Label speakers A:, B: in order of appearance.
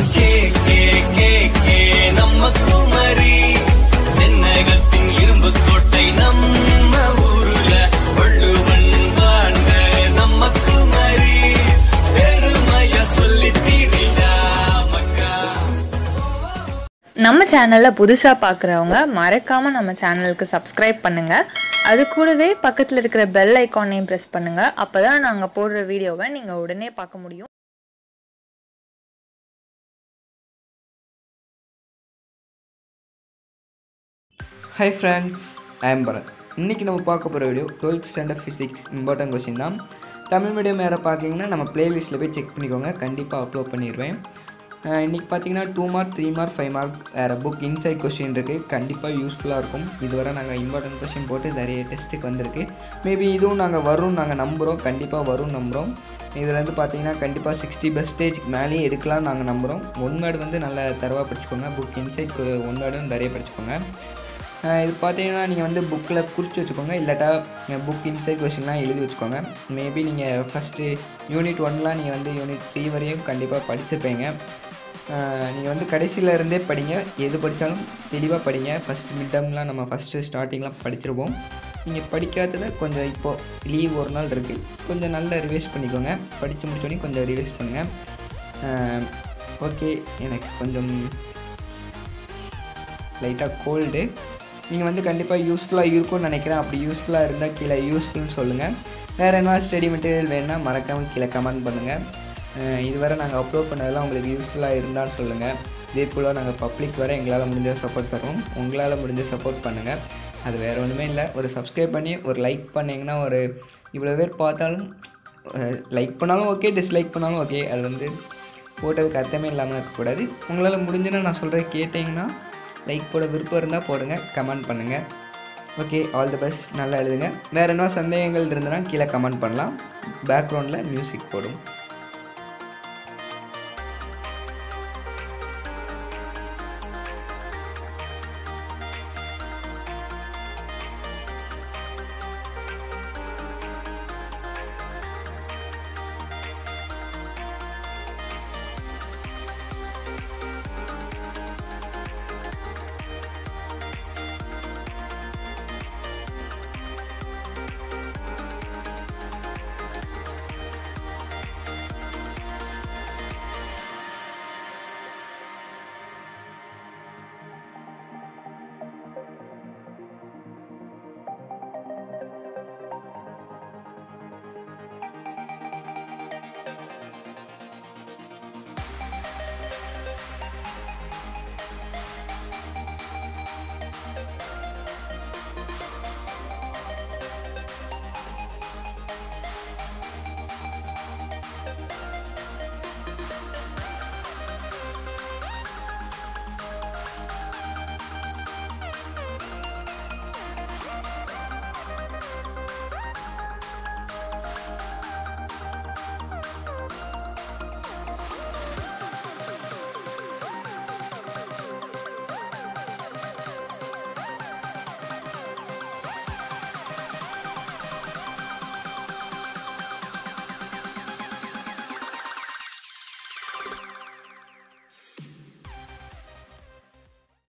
A: K K K K நம்ம குமரி தென்னகத்தின் இரும்பு கோட்டை நம்ம ஊருல வள்ளுவன் வாழ்ந்த நம்ம குமரி பெருமைய சொல்லி தீரிடா மக்கா
B: நம்ம சேனலில் புதுசாக பார்க்குறவங்க மறக்காமல் நம்ம சேனலுக்கு சப்ஸ்கிரைப் பண்ணுங்கள் அது கூடவே பக்கத்தில் இருக்கிற பெல் ஐக்கானையும் ப்ரெஸ் பண்ணுங்கள் அப்போ தான் நாங்கள் போடுற வீடியோவை நீங்கள் உடனே பார்க்க முடியும்
C: ஹாய் ஃப்ரெண்ட்ஸ் ஐம் பரத் இன்றைக்கி நம்ம பார்க்க போகிற video twelfth standard physics important question தான் தமிழ் மீடியம் யாரை பார்க்கிங்கன்னா நம்ம பிளேலிஸ்ட்டில் போய் செக் பண்ணிக்கோங்க கண்டிப்பாக அப்லோட் பண்ணிடுவேன் அஹ் இன்னைக்கு பார்த்தீங்கன்னா two mark three mark five mark வேறு புக் இன்சைட் கொஸ்டின் இருக்குது கண்டிப்பாக யூஸ்ஃபுல்லாக இருக்கும் இதுவரை நாங்கள் இம்பார்ட்டன்ட் கொஸ்டின் போட்டு நிறைய டெஸ்ட்டுக்கு வந்திருக்கு மேபி இதுவும் நாங்கள் வரும் நாங்கள் நம்புகிறோம் கண்டிப்பாக வரும் நம்புகிறோம் இதுலேருந்து பார்த்தீங்கன்னா கண்டிப்பாக சிக்ஸ்டி பெர்ஸ்டேஜ்க்கு மேலேயும் எடுக்கலாம்னு நாங்கள் நம்புகிறோம் ஒன் வேர்டு வந்து நல்லா தரவாக படிச்சுக்கோங்க புக் இன்சைட் ஒன் வேர்டும் நிறைய படிச்சுக்கோங்க அஹ் இது பார்த்தீங்கன்னா நீங்கள் வந்து புக்கில் குறித்து வச்சுக்கோங்க இல்லாட்டா புக் இன்சைட் கொஷின்லாம் எழுதி வச்சுக்கோங்க மேபி நீங்கள் ஃபஸ்ட்டு யூனிட் ஒன்லாம் நீங்கள் வந்து யூனிட் த்ரீ வரையும் கண்டிப்பாக படிச்சிருப்பீங்க நீங்கள் வந்து கடைசியில் இருந்தே படிங்க எது படித்தாலும் தெளிவாக படிங்க ஃபஸ்ட் மிட் டேர்ம்லாம் நம்ம ஃபஸ்ட்டு ஸ்டார்டிங்லாம் படிச்சிருப்போம் நீங்கள் படிக்காததை கொஞ்சம் இப்போது லீவ் ஒரு நாள் இருக்குது கொஞ்சம் நல்லா ரிவைஸ் பண்ணிக்கோங்க படித்து முடிச்சோடனே கொஞ்சம் ரிவைஸ் பண்ணுங்கள் ஓகே எனக்கு கொஞ்சம் லைட்டாக கோல்டு நீங்கள் வந்து கண்டிப்பாக யூஸ்ஃபுல்லாக இருக்கும்னு நினைக்கிறேன் அப்படி யூஸ்ஃபுல்லாக இருந்தால் கீழே யூஸ்ஃபுல்னு சொல்லுங்கள் வேறு என்ன ஸ்டடி மெட்டீரியல் வேணுன்னா மறக்காமல் கீழே கமெண்ட் பண்ணுங்கள் அஹ் இதுவரை நாங்கள் அப்லோட் பண்ணதெல்லாம் உங்களுக்கு யூஸ்ஃபுல்லாக இருந்தான்னு சொல்லுங்கள் இதே போல் நாங்கள் பப்ளிக் வர எங்களால் முடிஞ்ச சப்போர்ட் தருவோம் உங்களால் முடிஞ்ச சப்போர்ட் பண்ணுங்கள் அது வேறு ஒன்றுமே இல்லை ஒரு சப்ஸ்கிரைப் பண்ணி ஒரு லைக் பண்ணிங்கன்னா ஒரு இவ்வளோ பேர் பார்த்தாலும் லைக் பண்ணாலும் ஓகே டிஸ்லைக் பண்ணாலும் ஓகே அது வந்து போட்டதுக்கு அர்த்தமே இல்லாமல் இருக்கக்கூடாது உங்களால் முடிஞ்சுன்னா நான் சொல்கிறேன் கேட்டிங்கன்னா லைக் போட விருப்பம் இருந்தால் போடுங்க கமெண்ட் பண்ணுங்கள் ஓகே ஆல் தி பெஸ்ட் நல்லா எழுதுங்க வேறு என்ன சந்தேகங்கள் இருந்ததுன்னா கீழே கமெண்ட் பண்ணலாம் பேக்ரவுண்டில் மியூசிக் போடும்